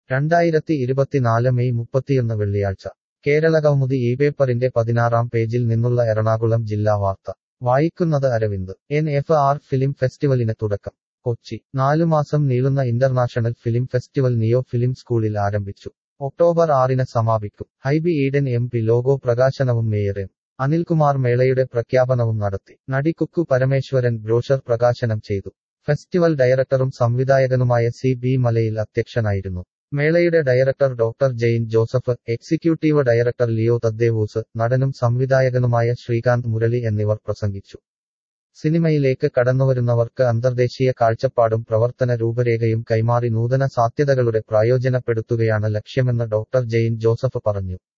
രണ്ടായിരത്തി ഇരുപത്തിനാല് മെയ് മുപ്പത്തിയൊന്ന് വെള്ളിയാഴ്ച കേരള കൗമുദി ഈ പേപ്പറിന്റെ പതിനാറാം പേജിൽ നിന്നുള്ള എറണാകുളം ജില്ലാ വാർത്ത വായിക്കുന്നത് Aravind N F R film ഫെസ്റ്റിവലിന് തുടക്കം കൊച്ചി നാലുമാസം നീളുന്ന international film festival Neo film സ്കൂളിൽ ആരംഭിച്ചു ഒക്ടോബർ ആറിന് സമാപിക്കും Hibi Eden M P logo പ്രകാശനവും മേയർ എം അനിൽകുമാർ മേളയുടെ പ്രഖ്യാപനവും നടത്തി നടി കുക്കു പരമേശ്വരൻ ബ്രോഷർ പ്രകാശനം ചെയ്തു ഫെസ്റ്റിവൽ ഡയറക്ടറും സംവിധായകനുമായ സി ബി മലയിൽ അധ്യക്ഷനായിരുന്നു മേളയുടെ director doctor Jain Joseph executive director Leo Thaddeus നടനും സംവിധായകനുമായ ശ്രീകാന്ത് മുരളി എന്നിവർ പ്രസംഗിച്ചു സിനിമയിലേക്ക് കടന്നുവരുന്നവർക്ക് അന്തർദേശീയ കാഴ്ചപ്പാടും പ്രവർത്തന രൂപരേഖയും കൈമാറി നൂതന സാധ്യതകളുടെ പ്രയോജനപ്പെടുത്തുകയാണ് ലക്ഷ്യമെന്ന് ഡോക്ടർ ജെയിൻ ജോസഫ് പറഞ്ഞു